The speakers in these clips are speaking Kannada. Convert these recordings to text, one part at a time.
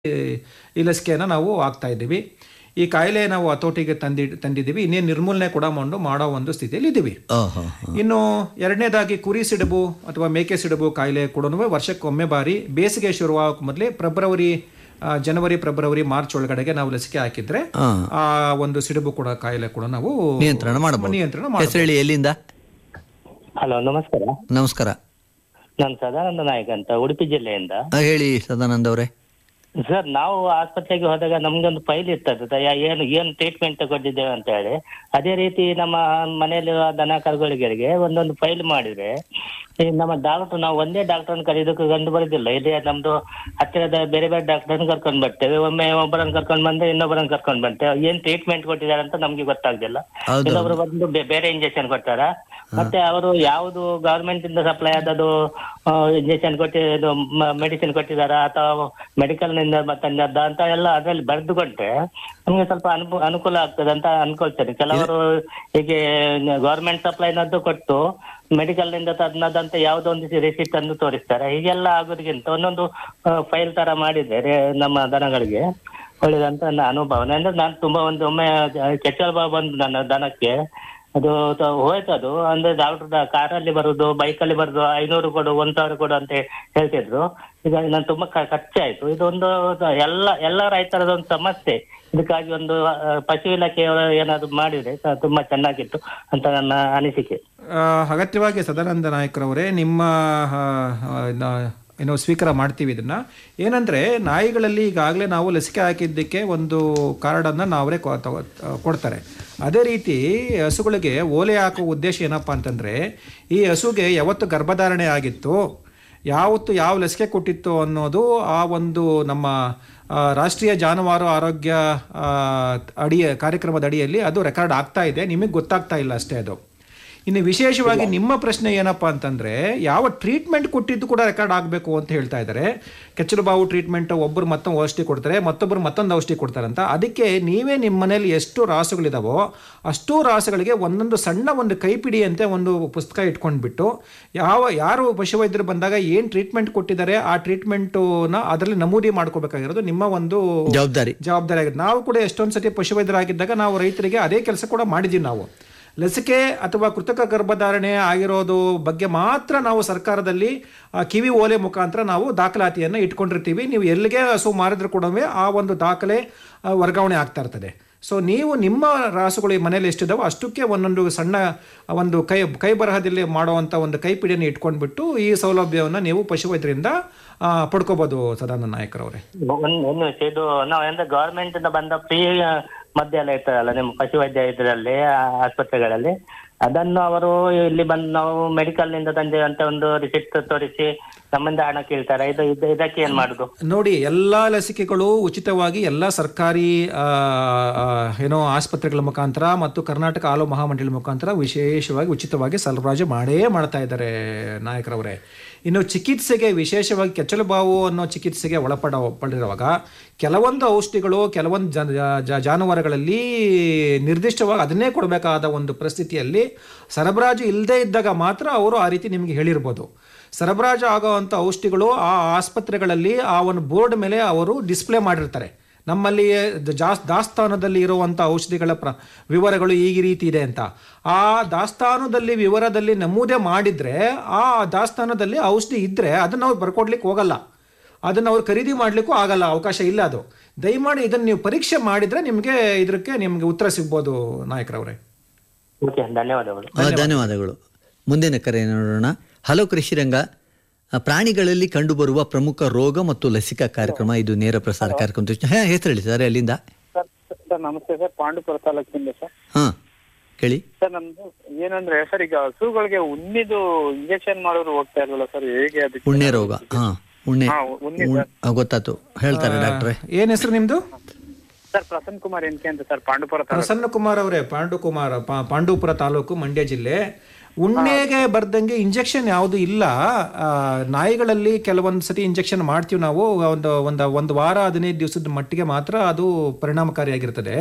ಈ ಲಸಿಕೆಯನ್ನು ನಾವು ಹಾಕ್ತಾ ಇದ್ದೀವಿ ಈ ಕಾಯಿಲೆ ನಾವು ಹತೋಟಿಗೆ ತಂದಿ ತಂದಿದ್ದೀವಿ ಇನ್ನೇನು ನಿರ್ಮೂಲನೆ ಕೂಡ ಮಾಡು ಮಾಡೋ ಒಂದು ಸ್ಥಿತಿಯಲ್ಲಿ ಇದ್ದೀವಿ ಓಹೋ ಇನ್ನು ಎರಡನೇದಾಗಿ ಕುರಿ ಸಿಡುಬು ಅಥವಾ ಮೇಕೆ ಸಿಡುಬು ಕಾಯಿಲೆ ಕೂಡ ವರ್ಷಕ್ಕೊಮ್ಮೆ ಬಾರಿ ಬೇಸಿಗೆ ಶುರುವಾಗಕ್ಕೆ ಮೊದಲೇ ಫೆಬ್ರವರಿ ಆ, ಜನವರಿ ಫೆಬ್ರವರಿ ಮಾರ್ಚ್ ಒಳಗಡೆಗೆ ನಾವು ಲಸಿಕೆ ಹಾಕಿದ್ರೆ ಹಾ. ಆ ಒಂದು ಸಿಡುಬು ಕೂಡ ಕಾಯಿಲೆ ಕೂಡ ನಾವು ನಿಯಂತ್ರಣ ಮಾಡಬಹುದು ನಿಯಂತ್ರಣ ಮಾಡಬಹುದು ಹೆಸರು ಹೇಳಿ ಎಲ್ಲಿಂದ ಹಲೋ ನಮಸ್ಕಾರ ನಮಸ್ಕಾರ ನಾನು ಸದಾನಂದ ನಾಯಕ್ ಅಂತ ಉಡುಪಿ ಜಿಲ್ಲೆಯಿಂದ ಆ, ಹೇಳಿ ಸದಾನಂದ್ ಅವರೇ ಸರ್ ನಾವು ಆಸ್ಪತ್ರೆಗೆ ಹೋದಾಗ ನಮ್ಗೊಂದು ಫೈಲ್ ಇರ್ತದೆ ತ- ಯಾ- ಏನು ಏನು ಟ್ರೀಟ್ಮೆಂಟ್ ತಗೊಂಡಿದ್ದೇವೆ ಅಂತ ಹೇಳಿ ಅದೇ ರೀತಿ ನಮ್ಮ ಮನೆಯಲ್ಲಿರುವ ದನ ಕರುಗಳಿಗೆ ಒಂದೊಂದು ಫೈಲ್ ಮಾಡಿದ್ರೆ ಈ ನಮ್ಮ ಡಾಕ್ಟರ್ ನಾವು ಒಂದೇ ಡಾಕ್ಟರ್ನ ಕರೆಯೋದಕ್ಕೆ ಕಂಡು ಬರೋದಿಲ್ಲ ಇದೇ ನಮ್ದು ಹತ್ತಿರದ ಬೇರೆ ಬೇರೆ ಡಾಕ್ಟರ್ನ ಕರ್ಕೊಂಡು ಬರ್ತೇವೆ ಒಮ್ಮೆ ಒಬ್ಬರನ್ನ ಕರ್ಕೊಂಡು ಬಂದ್ರೆ ಇನ್ನೊಬ್ಬರನ್ನ ಕರ್ಕೊಂಡು ಬರ್ತೇವೆ ಏನ್ ಟ್ರೀಟ್ಮೆಂಟ್ ಕೊಟ್ಟಿದ್ದಾರೆ ಅಂತ ನಮ್ಗೆ ಗೊತ್ತಾಗ್ತಿಲ್ಲ ಹೌದು. ಇನ್ನೊಬ್ರು ಬಂದು ಬೆ- ಬೇರೆ ಇಂಜೆಕ್ಷನ್ ಕೊಡ್ತಾರ ಮತ್ತೆ ಅವರು ಯಾವುದು ಗವರ್ಮೆಂಟ್ ಇಂದ ಸಪ್ಲೈ ಆದದು ಇಂಜೆಕ್ಷನ್ ಕೊಟ್ಟಿದ್ದು ಮೆಡಿಸಿನ್ ಕೊಟ್ಟಿದಾರ ಅಥವಾ ಮೆಡಿಕಲ್ ನಿಂದ ತಂದದ್ದ ಅಂತ ಎಲ್ಲ ಅದ್ರಲ್ಲಿ ಬರೆದುಕೊಂಡ್ರೆ ನಮ್ಗೆ ಸ್ವಲ್ಪ ಅನುಕೂ ಅನುಕೂಲ ಆಗ್ತದೆ ಅಂತ ಅನ್ಕೊಳ್ತೇನೆ ಕೆಲವರು ಹೀಗೆ ಗವರ್ಮೆಂಟ್ ಸಪ್ಲೈನದ್ದು ಕೊಟ್ಟು ಮೆಡಿಕಲ್ ನಿಂದ ತಂದದಂತ ಯಾವುದೋ ಒಂದು ರಿಸಿಪ್ಟ್ ಅನ್ನು ತೋರಿಸ್ತಾರೆ ಹೀಗೆಲ್ಲ ಆಗೋದಕ್ಕಿಂತ ಒಂದೊಂದು ಫೈಲ್ ತರ ಮಾಡಿದ್ರೆ ನಮ್ಮ ದನಗಳಿಗೆ ಒಳ್ಳೇದಂತ ನನ್ನ ಅನುಭವ ಅಂದ್ರೆ ನಾನು ತುಂಬಾ ಒಂದು ಒಮ್ಮೆ ಕೆಚ್ಚಲ್ ಬಾವು ಬಂದು ನನ್ನ ದನಕ್ಕೆ ಅದು ತ- ಹೋಯ್ತು ಅದು ಅಂದ್ರೆ ಡಾಕ್ಟರ್ ಕಾರಲ್ಲಿ ಬರುದು ಬೈಕಲ್ಲಿ ಬರುದು ಐನೂರು ಕೊಡು ಒಂದ್ ಸಾವಿರ ಕೊಡು ಅಂತ ಹೇಳ್ತಿದ್ರು ಈಗ ನಾನು ತುಂಬಾ ಕ- ಖರ್ಚಾಯ್ತು ಇದೊಂದು ಎಲ್ಲ ಎಲ್ಲ ರೈತರದ ಒಂದು ಸಮಸ್ಯೆ ಇದಕ್ಕಾಗಿ ಒಂದು ಆ, ಪಶು ಇಲಾಖೆಯವರು ಏನಾದ್ರು ಮಾಡಿದ್ರೆ ತ- ತುಂಬಾ ಚೆನ್ನಾಗಿತ್ತು ಅಂತ ನನ್ನ ಅನಿಸಿಕೆ ಆ, ಅಗತ್ಯವಾಗಿ ಸದಾನಂದ ನಾಯಕರವರೇ ನಿಮ್ಮ ಆ, ಆ, ನ- ಏನೋ ಸ್ವೀಕಾರ ಮಾಡ್ತೀವಿ ಇದನ್ನ ಏನಂದ್ರೆ ನಾಯಿಗಳಲ್ಲಿ ಈಗಾಗಲೇ ನಾವು ಲಸಿಕೆ ಹಾಕಿದ್ದಕ್ಕೆ ಒಂದು ಕಾರ್ಡನ್ನು ನಾವರೇ ಕೊ- ತಗೊ- ಕೊಡ್ತಾರೆ ಅದೇ ರೀತಿ ಹಸುಗಳಿಗೆ ಓಲೆ ಹಾಕುವ ಉದ್ದೇಶ ಏನಪ್ಪ ಅಂತಂದ್ರೆ ಈ ಹಸುಗೆ ಯಾವತ್ತು ಗರ್ಭಧಾರಣೆ ಆಗಿತ್ತು ಯಾವತ್ತು ಯಾವ ಲಸಿಕೆ ಕೊಟ್ಟಿತ್ತು ಅನ್ನೋದು ಆ ಒಂದು ನಮ್ಮ ಆ, ರಾಷ್ಟ್ರೀಯ ಜಾನುವಾರು ಆರೋಗ್ಯ ಆ, ಅಡಿಯ ಕಾರ್ಯಕ್ರಮದ ಅಡಿಯಲ್ಲಿ ಅದು ರೆಕಾರ್ಡ್ ಆಗ್ತಾ ಇದೆ ನಿಮಗೆ ಗೊತ್ತಾಗ್ತಾ ಇಲ್ಲ ಅಷ್ಟೇ ಅದು ಇನ್ನು ವಿಶೇಷವಾಗಿ ನಿಮ್ಮ ಪ್ರಶ್ನೆ ಏನಪ್ಪಾ ಅಂತಂದ್ರೆ ಯಾವ ಟ್ರೀಟ್ಮೆಂಟ್ ಕೊಟ್ಟಿದ್ದು ಕೂಡ ರೆಕಾರ್ಡ್ ಆಗಬೇಕು ಅಂತ ಹೇಳ್ತಾ ಇದ್ದಾರೆ ಕೆಚ್ಚಲು ಬಾವು ಟ್ರೀಟ್ಮೆಂಟ್ ಒಬ್ಬರು ಮತ್ತೊಂದು ಔಷಧಿ ಕೊಡ್ತಾರೆ ಮತ್ತೊಬ್ಬರು ಮತ್ತೊಂದು ಔಷಧಿ ಕೊಡ್ತಾರೆ ಅಂತ ಅದಕ್ಕೆ ನೀವೇ ನಿಮ್ಮ ಮನೇಲಿ ಎಷ್ಟು ರಾಸುಗಳಿದಾವೋ ಅಷ್ಟೂ ರಾಸುಗಳಿಗೆ ಒಂದೊಂದು ಸಣ್ಣ ಒಂದು ಕೈಪಿಡಿ ಅಂತ ಒಂದು ಪುಸ್ತಕ ಇಟ್ಕೊಂಡ್ಬಿಟ್ಟು ಯಾವ ಯಾರು ಪಶುವೈದ್ಯರು ಬಂದಾಗ ಏನು ಟ್ರೀಟ್ಮೆಂಟ್ ಕೊಟ್ಟಿದ್ದಾರೆ ಆ ಟ್ರೀಟ್ಮೆಂಟನ್ನ ಅದರಲ್ಲಿ ನಮೂದಿ ಮಾಡ್ಕೋಬೇಕಾಗಿರೋದು ನಿಮ್ಮ ಒಂದು ಜವಾಬ್ದಾರಿ ಜವಾಬ್ದಾರಿ ಆಗಿದೆ ನಾವು ಕೂಡ ಎಷ್ಟೊಂದು ಸತಿ ಪಶುವೈದ್ಯರಾಗಿದ್ದಾಗ ನಾವು ರೈತರಿಗೆ ಅದೇ ಕೆಲಸ ಕೂಡ ಮಾಡಿದ್ದೀವಿ ನಾವು ಲಸಿಕೆ ಅಥವಾ ಕೃತಕ ಗರ್ಭಧಾರಣೆ ಆಗಿರೋದು ಬಗ್ಗೆ ಮಾತ್ರ ನಾವು ಸರ್ಕಾರದಲ್ಲಿ ಆ, ಕಿವಿ ಓಲೆ ಮುಖಾಂತರ ನಾವು ದಾಖಲಾತಿಯನ್ನು ಇಟ್ಕೊಂಡಿರ್ತೀವಿ ನೀವು ಎಲ್ಲಿಗೆ ಹಸು ಮಾರಿದ್ರು ಕೂಡ ಆ ಒಂದು ದಾಖಲೆ ಆ, ವರ್ಗಾವಣೆ ಆಗ್ತಾ ಇರ್ತದೆ ಸೊ ನೀವು ನಿಮ್ಮ ರಾಸುಗಳು ಈ ಮನೇಲಿ ಎಷ್ಟಿದಾವೋ ಅಷ್ಟಕ್ಕೆ ಒಂದೊಂದು ಸಣ್ಣ ಒಂದು ಕೈ ಕೈ ಬರಹದಲ್ಲಿ ಮಾಡುವಂಥ ಒಂದು ಕೈಪಿಡಿಯನ್ನು ಇಟ್ಕೊಂಡ್ಬಿಟ್ಟು ಈ ಸೌಲಭ್ಯವನ್ನು ನೀವು ಪಶುವೈದ್ಯರಿಂದ ಆ, ಪಡ್ಕೋಬೋದು ಸದಾನಂದ ನಾಯಕರವರೇ ಒಂದು ಒಂದು ನಿಮಿಷ ಇದು ನಾವು ಅಂದ್ರೆ ಗವರ್ಮೆಂಟ್ ಇಂದ ಬಂದ ಫ್ರೀ ಮದ್ಯ ಎಲ್ಲ ಇರ್ತದಲ್ಲ ನಿಮ್ಮ ಪಶುವೈದ್ಯ ಇದರಲ್ಲಿ ಆ, ಆಸ್ಪತ್ರೆಗಳಲ್ಲಿ ಅದನ್ನು ಅವರು ಇಲ್ಲಿ ಬಂದು ನಾವು ಮೆಡಿಕಲ್ ನಿಂದ ತಂದೇವೆ ಅಂತ ಒಂದು ರಿಸಿಪ್ಟ್ ತೋರಿಸಿ ನಮ್ಮಿಂದ ಹಣ ಕೇಳ್ತಾರೆ ಇದು ಇದು- ಇದಕ್ಕೆ ಏನ್ ಮಾಡುದು ನೋಡಿ ಎಲ್ಲ ಲಸಿಕೆಗಳು ಉಚಿತವಾಗಿ ಎಲ್ಲ ಸರ್ಕಾರಿ ಆ, ಆ, ಏನೋ ಆಸ್ಪತ್ರೆಗಳ ಮುಖಾಂತರ ಮತ್ತು ಕರ್ನಾಟಕ ಹಾಲು ಮಹಾಮಂಡಳಿ ಮುಖಾಂತರ ವಿಶೇಷವಾಗಿ ಉಚಿತವಾಗಿ ಸರಬರಾಜು ಮಾಡೇ ಮಾಡ್ತಾ ಇದ್ದಾರೆ ನಾಯಕರವರೇ ಇನ್ನು ಚಿಕಿತ್ಸೆಗೆ ವಿಶೇಷವಾಗಿ ಕೆಚ್ಚಲು ಬಾವು ಅನ್ನೋ ಚಿಕಿತ್ಸೆಗೆ ಒಳಪಡ ಪಡಿರುವಾಗ ಕೆಲವೊಂದು ಔಷಧಿಗಳು ಕೆಲವೊಂದು ಜನ ಜ- ಜಾನುವಾರುಗಳಲ್ಲಿ ನಿರ್ದಿಷ್ಟವಾಗಿ ಅದನ್ನೇ ಕೊಡಬೇಕಾದ ಒಂದು ಪರಿಸ್ಥಿತಿಯಲ್ಲಿ ಸರಬರಾಜು ಇಲ್ಲದೇ ಇದ್ದಾಗ ಮಾತ್ರ ಅವರು ಆ ರೀತಿ ನಿಮಗೆ ಹೇಳಿರ್ಬೋದು ಸರಬರಾಜು ಆಗೋವಂಥ ಔಷಧಿಗಳು ಆ ಆಸ್ಪತ್ರೆಗಳಲ್ಲಿ ಆ ಒಂದು ಬೋರ್ಡ್ ಮೇಲೆ ಅವರು ಡಿಸ್ಪ್ಲೇ ಮಾಡಿರ್ತಾರೆ ನಮ್ಮಲ್ಲಿ ಜಾಸ್ ದಾಸ್ತಾನದಲ್ಲಿ ಇರುವಂಥ ಔಷಧಿಗಳ ಪ್ರ ವಿವರಗಳು ಈ ರೀತಿ ಇದೆ ಅಂತ ಆ ದಾಸ್ತಾನದಲ್ಲಿ ವಿವರದಲ್ಲಿ ನಮೂದೆ ಮಾಡಿದ್ರೆ ಆ ದಾಸ್ತಾನದಲ್ಲಿ ಔಷಧಿ ಇದ್ದರೆ ಅದನ್ನು ಅವ್ರು ಬರ್ಕೊಡ್ಲಿಕ್ಕೆ ಹೋಗಲ್ಲ ಅದನ್ನು ಅವ್ರು ಖರೀದಿ ಮಾಡಲಿಕ್ಕೂ ಆಗಲ್ಲ ಅವಕಾಶ ಇಲ್ಲ ಅದು ದಯಮಾಡಿ ಇದನ್ನು ನೀವು ಪರೀಕ್ಷೆ ಮಾಡಿದರೆ ನಿಮಗೆ ಇದಕ್ಕೆ ನಿಮಗೆ ಉತ್ತರ ಸಿಗ್ಬೋದು ನಾಯಕರವರೇ ಓಕೆ ಧನ್ಯವಾದಗಳು ಆ, ಧನ್ಯವಾದಗಳು ಮುಂದಿನ ಕರೆ ನೋಡೋಣ ಹಲೋ ಕೃಷಿರಂಗ ಆ, ಪ್ರಾಣಿಗಳಲ್ಲಿ ಕಂಡುಬರುವ ಪ್ರಮುಖ ರೋಗ ಮತ್ತು ಲಸಿಕಾ ಕಾರ್ಯಕ್ರಮ ಇದು ನೇರ ಪ್ರಸಾರ ಕಾರ್ಯಕ್ರಮ ಹಾ ಹೆಸರು ಹೇಳಿ ಸರ್ ಅಲ್ಲಿಂದ ಸರ್ ಸರ್ ನಮಸ್ತೆ ಸರ್ ಪಾಂಡುಪುರ ತಾಲೂಕಿಂದ ಸರ್ ಹಾ ಕೇಳಿ ಸರ್ ನಮ್ದು ಏನಂದ್ರೆ ಸರ್ ಈಗ ಹಸುಗಳಿಗೆ ಉಣ್ಣಿದು ಇಂಜೆಕ್ಷನ್ ಮಾಡೋರು ಹೋಗ್ತಾ ಇರಲ್ಲ ಸರ್ ಹೇಗೆ ಅದಕ್ಕೆ ಉಣ್ಣೆ ರೋಗ ಹಾ ಉಣ್ಣೆ ಹಾ, ಉಣ್ಣೆ ಉಣ್- ಆ, ಗೊತ್ತಾತು ಹೇಳ್ತಾರೆ ಡಾಕ್ಟ್ರೆ ಏನು ಹೆಸರು ನಿಮ್ಮದು ಸರ್ ಪ್ರಸನ್ನ ಕುಮಾರ್ ಎನ್ಕೆ ಅಂತ ಸರ್ ಪಾಂಡುಪುರ ತಾಲೂಕು ಪ್ರಸನ್ನ ಕುಮಾರ್ ಅವರೇ ಪಾಂಡುಕುಮಾರ್ ಪಾ- ಪಾಂಡವಪುರ ತಾಲೂಕು ಮಂಡ್ಯ ಜಿಲ್ಲೆ ಉಣ್ಣೆಗೆ ಬರ್ದಂಗೆ ಇಂಜೆಕ್ಷನ್ ಯಾವುದು ಇಲ್ಲ ಆ, ನಾಯಿಗಳಲ್ಲಿ ಕೆಲವೊಂದು ಸತಿ ಇಂಜೆಕ್ಷನ್ ಮಾಡ್ತೀವಿ ನಾವು ಒಂದು ಒಂದು ಒಂದು ವಾರ ಹದಿನೈದು ದಿವಸದ ಮಟ್ಟಿಗೆ ಮಾತ್ರ ಅದು ಪರಿಣಾಮಕಾರಿಯಾಗಿರ್ತದೆ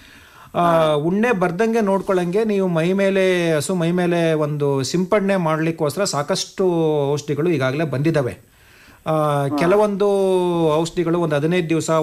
ಆ, ಉಣ್ಣೆ ಬರ್ದಂಗೆ ನೋಡ್ಕೊಳ್ಳಂಗೆ ನೀವು ಮೈ ಮೇಲೆ ಹಸು ಮೈ ಮೇಲೆ ಒಂದು ಸಿಂಪಡಣೆ ಮಾಡಲಿಕ್ಕೋಸ್ಕರ ಸಾಕಷ್ಟು ಔಷಧಿಗಳು ಈಗಾಗಲೇ ಬಂದಿದ್ದಾವೆ ಆ, ಕೆಲವೊಂದು ಔಷಧಿಗಳು ಒಂದು ಹದಿನೈದು ದಿವಸ